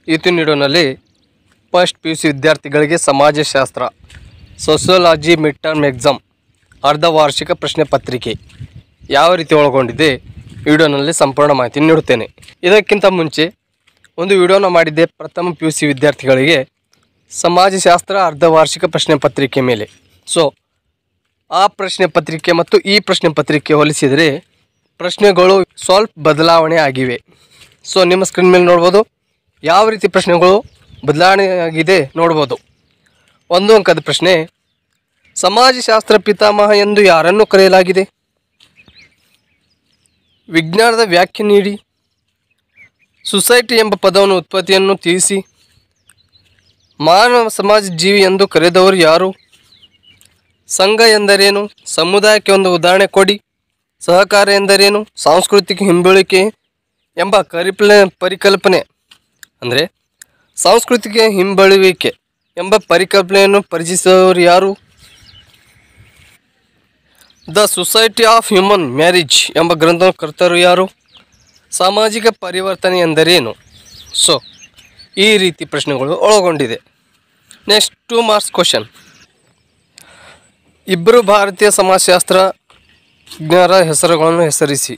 ಇವತ್ತಿನ ವಿಡಿಯೋನಲ್ಲಿ first P U C ವಿದ್ಯಾರ್ಥಿಗಳಿಗೆ ಸಮಾಜಶಾಸ್ತ್ರ ಸೋಸಿಯಾಲಜಿ ಮಿಡ್ ಟರ್ಮ್ ಎಕ್ಸಾಮ್ ಅರ್ಧ ವಾರ್ಷಿಕ ಪ್ರಶ್ನೆ ಪತ್ರಿಕೆ ಯಾವ ರೀತಿ ಒಳಗೊಂಡಿದೆ ವಿಡಿಯೋನಲ್ಲಿ ಸಂಪೂರ್ಣ ಮಾಹಿತಿ ನೀಡುತ್ತೇನೆ ಇದಕ್ಕಿಂತ ಮುಂಚೆ ಒಂದು ವಿಡಿಯೋನ ಮಾಡಿದ್ದೆ ಪ್ರಥಮ ಪಿ ಯು ಸಿ ವಿದ್ಯಾರ್ಥಿಗಳಿಗೆ ಸಮಾಜಶಾಸ್ತ್ರ ಅರ್ಧ ವಾರ್ಷಿಕ ಪ್ರಶ್ನೆ ಪತ್ರಿಕೆ ಮೇಲೆ ಸೊ ಆ ಪ್ರಶ್ನೆ ಪತ್ರಿಕೆ ಮತ್ತು ಈ ಪ್ರಶ್ನೆ ಪತ್ರಿಕೆ ಹೋಲಿಸಿದರೆ ಪ್ರಶ್ನೆಗಳು ಸ್ವಲ್ಪ ಬದಲಾವಣೆ ಆಗಿವೆ ಸೊ ನಿಮ್ಮ ಸ್ಕ್ರೀನ್ ಮೇಲೆ ನೋಡ್ಬೋದು ಯಾವ ರೀತಿ ಪ್ರಶ್ನೆಗಳು ಬದಲಾವಣೆ ಆಗಿದೆ ನೋಡ್ಬೋದು ಒಂದು ಅಂಕದ ಪ್ರಶ್ನೆ ಸಮಾಜಶಾಸ್ತ್ರ ಪಿತಾಮಹ ಎಂದು ಯಾರನ್ನು ಕರೆಯಲಾಗಿದೆ ವಿಜ್ಞಾನದ ವ್ಯಾಖ್ಯೆ ನೀಡಿ ಸೊಸೈಟಿ ಎಂಬ ಪದವನ್ನು ಉತ್ಪತ್ತಿಯನ್ನು ತಿಳಿಸಿ ಮಾನವ ಸಮಾಜ ಜೀವಿ ಎಂದು ಕರೆದವರು ಯಾರು ಸಂಘ ಎಂದರೇನು ಸಮುದಾಯಕ್ಕೆ ಒಂದು ಉದಾಹರಣೆ ಕೊಡಿ ಸಹಕಾರ ಎಂದರೇನು ಸಾಂಸ್ಕೃತಿಕ ಹಿಂಬಳಿಕೆ ಎಂಬ ಕರಿಪ್ಲ ಪರಿಕಲ್ಪನೆ ಅಂದರೆ ಸಾಂಸ್ಕೃತಿಕ ಹಿಂಬಳುವಿಕೆ ಎಂಬ ಪರಿಕಲ್ಪನೆಯನ್ನು ಪರಿಚಯಿಸಿದವರು ಯಾರು the society of human marriage ಎಂಬ ಗ್ರಂಥವನ್ನು ಕರ್ತರು ಯಾರು ಸಾಮಾಜಿಕ ಪರಿವರ್ತನೆ ಎಂದರೇನು ಸೊ ಈ ರೀತಿ ಪ್ರಶ್ನೆಗಳು ಒಳಗೊಂಡಿದೆ ನೆಕ್ಸ್ಟ್ ಟೂ ಮಾರ್ಕ್ಸ್ ಕ್ವಶನ್ ಇಬ್ಬರು ಭಾರತೀಯ ಸಮಾಜಶಾಸ್ತ್ರ ವಿಜ್ಞರ ಹೆಸರುಗಳನ್ನು ಹೆಸರಿಸಿ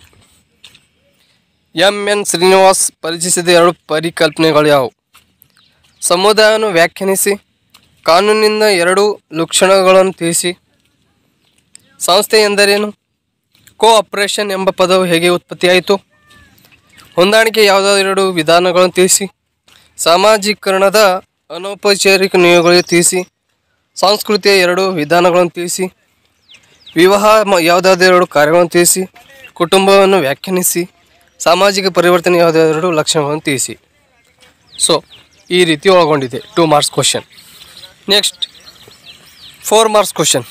ಎಂ ಎನ್ ಶ್ರೀನಿವಾಸ್ ಪರಿಚಯಿಸಿದ ಎರಡು ಪರಿಕಲ್ಪನೆಗಳು ಯಾವುವು ಸಮುದಾಯವನ್ನು ವ್ಯಾಖ್ಯಾನಿಸಿ ಕಾನೂನಿನ ಎರಡು ಲಕ್ಷಣಗಳನ್ನು ತಿಳಿಸಿ ಸಂಸ್ಥೆ ಎಂದರೇನು ಕೋಆಪರೇಷನ್ ಎಂಬ ಪದವು ಹೇಗೆ ಉತ್ಪತ್ತಿಯಾಯಿತು ಹೊಂದಾಣಿಕೆ ಯಾವುದಾದೆರಡು ವಿಧಾನಗಳನ್ನು ತಿಳಿಸಿ ಸಾಮಾಜೀಕರಣದ ಅನೌಪಚಾರಿಕ ನಿಯಮಗಳಿಗೆ ತಿಳಿಸಿ ಸಂಸ್ಕೃತಿಯ ಎರಡು ವಿಧಾನಗಳನ್ನು ತಿಳಿಸಿ ವಿವಾಹ ಮ- ಯಾವುದಾದೆರಡು ಕಾರ್ಯಗಳನ್ನು ತಿಳಿಸಿ ಕುಟುಂಬವನ್ನು ವ್ಯಾಖ್ಯಾನಿಸಿ ಸಾಮಾಜಿಕ ಪರಿವರ್ತನೆ ಯಾವುದಾದೆರಡು ಲಕ್ಷಣಗಳನ್ನು ತಿಳಿಸಿ ಸೊ ಈ ರೀತಿ ಒಳಗೊಂಡಿದೆ two marks question next four marks question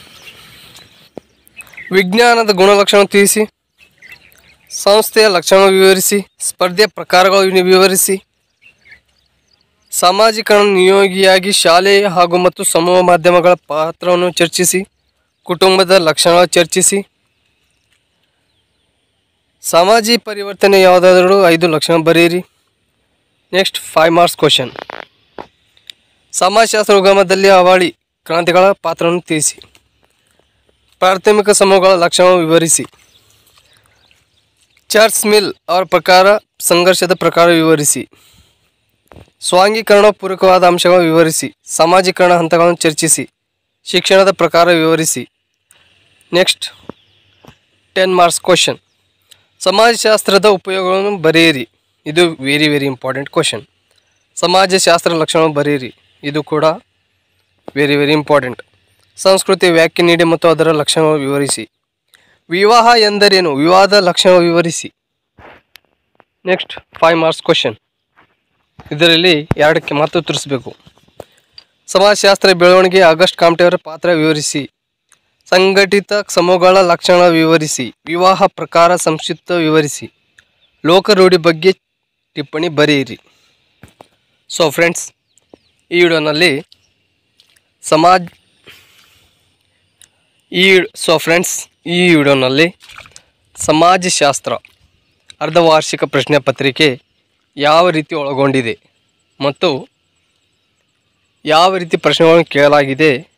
ವಿಜ್ಞಾನದ ಗುಣಲಕ್ಷಣ ತಿಳಿಸಿ ಸಂಸ್ಥೆಯ ಲಕ್ಷಣ ವಿವರಿಸಿ ಸ್ಪರ್ಧೆಯ ಪ್ರಕಾರಗಳು ವಿವರಿಸಿ ಸಾಮಾಜಿಕರಣ ನಿಯೋಗಿಯಾಗಿ ಶಾಲೆ ಹಾಗೂ ಮತ್ತು ಸಮೂಹ ಮಾಧ್ಯಮಗಳ ಪಾತ್ರವನ್ನು ಚರ್ಚಿಸಿ ಕುಟುಂಬದ ಲಕ್ಷಣ ಚರ್ಚಿಸಿ ಸಾಮಾಜಿ ಪರಿವರ್ತನೆ ಯಾವುದಾದರೂ ಐದು ಲಕ್ಷಣ ಬರೆಯಿರಿ ನೆಕ್ಸ್ಟ್ ಫೈವ್ ಮಾರ್ಕ್ಸ್ ಕ್ವಶನ್ ಸಮಾಜಶಾಸ್ತ್ರ ಉಗಮದಲ್ಲಿ ಅವಳಿ ಕ್ರಾಂತಿಗಳ ಪಾತ್ರವನ್ನು ತಿಳಿಸಿ ಪ್ರಾಥಮಿಕ ಸಮೂಹಗಳ ಲಕ್ಷಣ ವಿವರಿಸಿ ಚಾರ್ಲ್ಸ್ ಮಿಲ್ ಅವರ ಪ್ರಕಾರ ಸಂಘರ್ಷದ ಪ್ರಕಾರ ವಿವರಿಸಿ ಸ್ವಾಂಗೀಕರಣ ಪೂರಕವಾದ ಅಂಶಗಳನ್ನು ವಿವರಿಸಿ ಸಾಮಾಜೀಕರಣ ಹಂತಗಳನ್ನು ಚರ್ಚಿಸಿ ಶಿಕ್ಷಣದ ಪ್ರಕಾರ ವಿವರಿಸಿ ನೆಕ್ಸ್ಟ್ ಟೆನ್ ಮಾರ್ಕ್ಸ್ ಕ್ವಶನ್ ಸಮಾಜಶಾಸ್ತ್ರದ ಉಪಯೋಗಗಳನ್ನು ಬರೆಯಿರಿ ಇದು ವೆರಿ ವೆರಿ ಇಂಪಾರ್ಟೆಂಟ್ ಕ್ವಶನ್ ಸಮಾಜಶಾಸ್ತ್ರ ಲಕ್ಷಣವನ್ನು ಬರೆಯಿರಿ ಇದು ಕೂಡ ವೆರಿ ವೆರಿ ಇಂಪಾರ್ಟೆಂಟ್ ಸಂಸ್ಕೃತಿ ವ್ಯಾಖ್ಯೆ ನೀಡಿ ಮತ್ತು ಅದರ ಲಕ್ಷಣವನ್ನು ವಿವರಿಸಿ ವಿವಾಹ ಎಂದರೇನು ವಿವಾಹದ ಲಕ್ಷಣ ವಿವರಿಸಿ ನೆಕ್ಸ್ಟ್ ಫೈವ್ ಮಾರ್ಕ್ಸ್ ಕ್ವಶನ್ ಇದರಲ್ಲಿ ಎರಡಕ್ಕೆ ಮಾತ್ರ ಉತ್ತರಿಸಬೇಕು ಸಮಾಜಶಾಸ್ತ್ರ ಬೆಳವಣಿಗೆ ಆಗಸ್ಟ್ ಕಾಮ್ಟೆಯವರ ಪಾತ್ರ ವಿವರಿಸಿ ಸಂಘಟಿತ ಸಮೂಹಗಳ ಲಕ್ಷಣ ವಿವರಿಸಿ ವಿವಾಹ ಪ್ರಕಾರ ಸಂಕ್ಷಿಪ್ತ ವಿವರಿಸಿ ಲೋಕರೂಢಿ ಬಗ್ಗೆ ಟಿಪ್ಪಣಿ ಬರೆಯಿರಿ ಸೊ ಫ್ರೆಂಡ್ಸ್ ಈ ವಿಡಿಯೋನಲ್ಲಿ ಸಮಾಜ ಈ ಸೊ ಫ್ರೆಂಡ್ಸ್ ಈ ವಿಡಿಯೋನಲ್ಲಿ ಸಮಾಜಶಾಸ್ತ್ರ ಅರ್ಧವಾರ್ಷಿಕ ಪ್ರಶ್ನೆ ಪತ್ರಿಕೆ ಯಾವ ರೀತಿ ಒಳಗೊಂಡಿದೆ ಮತ್ತು ಯಾವ ರೀತಿ ಪ್ರಶ್ನೆಗಳನ್ನು ಕೇಳಲಾಗಿದೆ